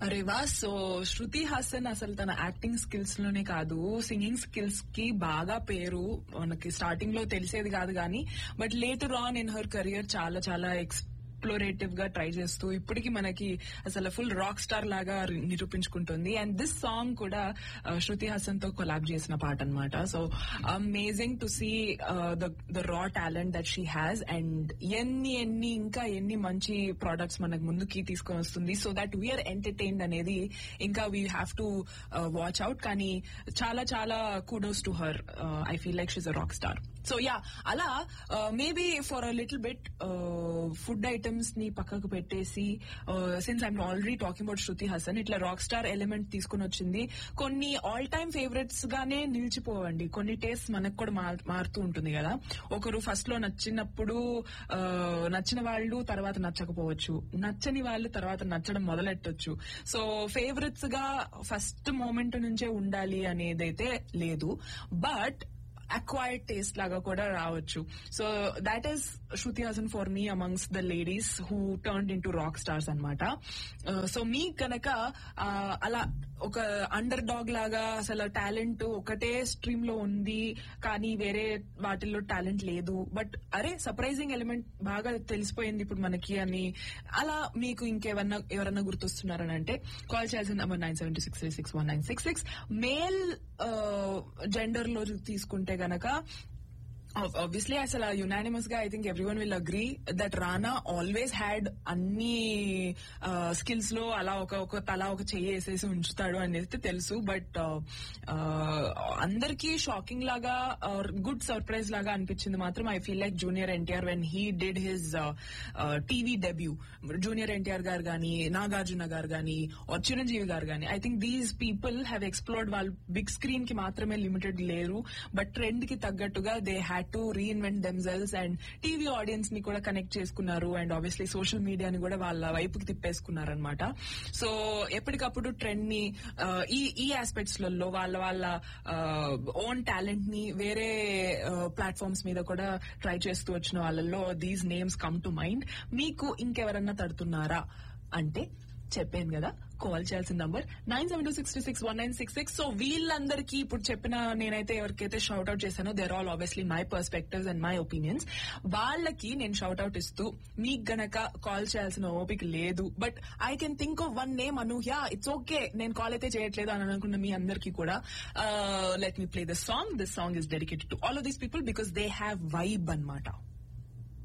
అరే వా సో శృతి హాసన్ అసలు తన యాక్టింగ్ స్కిల్స్ లోనే కాదు సింగింగ్ స్కిల్స్ కి బాగా పేరు మనకి స్టార్టింగ్ లో తెలిసేది కాదు కానీ but later on in her career చాలా చాలా ఎక్స్ప్లోరేటివ్ గా ట్రై చేస్తూ ఇప్పటికి మనకి అసలు ఫుల్ రాక్ స్టార్ లాగా నిరూపించుకుంటుంది అండ్ దిస్ సాంగ్ కూడా uh, శృతి హాసన్ తో కొలాబ్ చేసిన పాట అనమాట so amazing to see the raw talent that she has and ఎన్ని ఎన్ని ఇంకా ఎన్ని మంచి ప్రోడక్ట్స్ మనకు ముందుకి తీసుకొని వస్తుంది సో దట్ వీఆర్ ఎంటర్టైన్డ్ అనేది ఇంకా we have to watch out కానీ చాలా చాలా kudos to her I feel like she's a rock star so yeah అలా maybe for a little bit food items ని పక్కకు పెట్టేసి since I'm already talking about Shruti Haasan ఇట్లా రాక్ స్టార్ ఎలిమెంట్ తీసుకుని వచ్చింది కొన్ని ఆల్ టైమ్ ఫేవరెట్స్ గానే నిలిచిపోవండి కొన్ని టేస్ట్ మనకు కూడా మార్- మారుతూ ఉంటుంది కదా ఒకరు ఫస్ట్ లో నచ్చినప్పుడు ఆ, నచ్చిన వాళ్ళు తర్వాత నచ్చకపోవచ్చు నచ్చని వాళ్ళు తర్వాత నచ్చడం మొదలెట్టొచ్చు సో ఫేవరెట్స్ గా ఫస్ట్ మూమెంట్ నుంచే ఉండాలి అనేదైతే లేదు బట్ అక్వైర్డ్ టేస్ట్ లాగా కూడా రావచ్చు so that is Shruti Haasan for me amongst the ladies who turn in to rock stars అనమాట సో మీ కనుక అలా ఒక అండర్ డాగ్ లాగా అసలు టాలెంట్ ఒకటే స్ట్రీమ్ లో ఉంది కానీ వేరే వాటిల్లో టాలెంట్ లేదు బట్ అరే సర్ప్రైజింగ్ ఎలిమెంట్ బాగా తెలిసిపోయింది ఇప్పుడు మనకి అని అలా మీకు ఇంకెవరన్నా ఎవరన్నా గుర్తొస్తున్నారని అంటే కాల్ చేయాల్సిన number nine seven six three six one nine six six male gender లో తీసుకుంటే గనక ఆబ్వియస్లీ అసలు యునానిమస్ గా I think everyone will agree that Rana always had అన్ని స్కిల్స్ లో అలా ఒక ఒక తల ఒక చెయ్యి వేసేసి ఉంచుతాడు అనేది తెలుసు బట్ అందరికీ షాకింగ్ లాగా గుడ్ సర్ప్రైజ్ లాగా అనిపించింది మాత్రం I feel like junior NTR when he did his TV debut junior NTR garu గానీ నాగార్జున గారు గానీ చిరంజీవి గారు గానీ I think these people have explored వాళ్ళు బిగ్ స్క్రీన్ కి మాత్రమే లిమిటెడ్ లేరు బట్ ట్రెండ్ కి తగ్గట్టుగా they had to reinvent themselves and TV audience ని కూడా కనెక్ట్ చేసుకున్నారు అండ్ ఆబ్వియస్లీ సోషల్ మీడియాని కూడా వాళ్ళ వైపుకి తిప్పేసుకున్నారు అనమాట సో ఎప్పటికప్పుడు ట్రెండ్ ని ఆ, ఈ ఈ ఆస్పెక్ట్స్ లలో వాళ్ళ వాళ్ళ ఓన్ టాలెంట్ ని వేరే ప్లాట్ఫామ్స్ మీద కూడా ట్రై చేస్తూ వచ్చిన వాళ్ళల్లో these names come to mind మీకు ఇంకెవరన్నా తడుతున్నారా అంటే చెప్పాను కదా కాల్ చేయాల్సిన number nine seven two six six one nine six six so వీళ్ళందరికీ ఇప్పుడు చెప్పిన నేనైతే ఎవరికైతే షౌట్ అవుట్ చేశానో they're all obviously my perspectives and my opinions వాళ్ళకి నేను షౌట్ అవుట్ ఇస్తూ మీకు గనక కాల్ చేయాల్సిన ఓపిక లేదు but I can think of one name Anuhya it's okay నేను కాల్ అయితే చేయట్లేదు అని అనుకున్న మీ అందరికీ కూడా let me play the song this song is dedicated to all of these people because they have vibe అన్నమాట